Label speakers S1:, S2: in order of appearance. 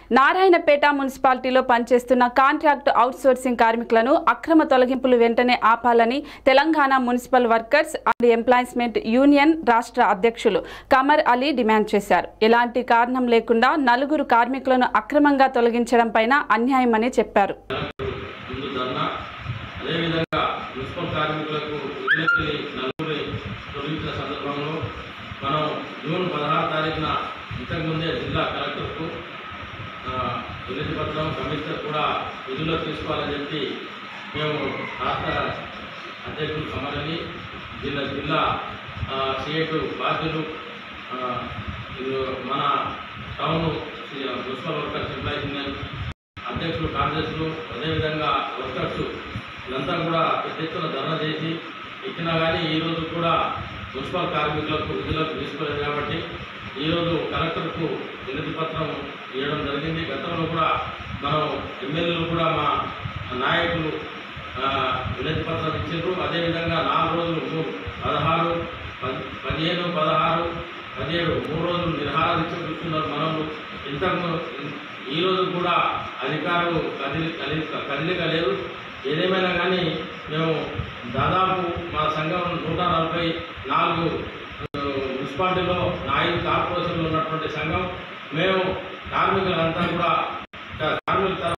S1: నారాయణపేట మున్సిపాలిటీలో పనిచేస్తున్న contract outsourcing కార్మికులను అక్రమ తొలగింపులు వెంటనే ఆపాలని Telangana municipal workers and employment union రాష్ట్ర అధ్యక్షులు కమర్ అలీ డిమాండ్ చేశారు ఎలాంటి కారణం లేకుండా నలుగురు కార్మికులను అక్రమంగా తొలగించడం పైన అన్యాయమని చెప్పారు
S2: ముందు ధర్నా అదేవిధంగా మున్సిపల్ కార్మికులకు విధులకి నలుగురి తొలగించిన సందర్భంలో మనం జూన్ పదహారు తారీఖున ఇంతకుముందే జిల్లా కలెక్టర్కు ఆ, వినతి పత్రం కమిషనర్ కూడా విధుల్లో తీసుకోవాలని చెప్పి మేము రాష్ట్ర అధ్యక్షులు కమలని జిల్లా జిల్లా సిఐటు బాధ్యులు ఆ, ఇది మన town municipal workers employees union అధ్యక్షులు కాంగ్రెస్లు అదేవిధంగా వర్కర్స్ ఇదంతా కూడా పెద్ద ఎత్తున ధర్నా చేసి ఇచ్చినా కానీ ఈరోజు కూడా మున్సిపల్ కార్మికులకు విధులకు తీసుకోలేదు కాబట్టి ఈరోజు కలెక్టర్కు వినతి పత్రం ఇవ్వడం జరిగింది గతంలో కూడా మనం ఎమ్మెల్యేలు కూడా మా నాయకులు ఆ, వినతి పత్రం ఇచ్చారు అదేవిధంగా నాలుగు రోజులు మూడు పదహారు పది పదిహేను పదహారు పదిహేడు మూడు రోజులు నిరహార దీక్ష కూర్చున్నారు మనము ఇంతకు ఈ రోజు కూడా అధికారులు కదిలి కదిలి కదిలిక లేదు ఏదేమైనా కానీ మేము దాదాపు మా సంఘం నూట నలభై నాలుగు ఆ, మున్సిపాలిటీలో ఐదు కార్పొరేషన్లు ఉన్నటువంటి సంఘం మేము కార్మికులంతా కూడా కార్మికుల తరఫున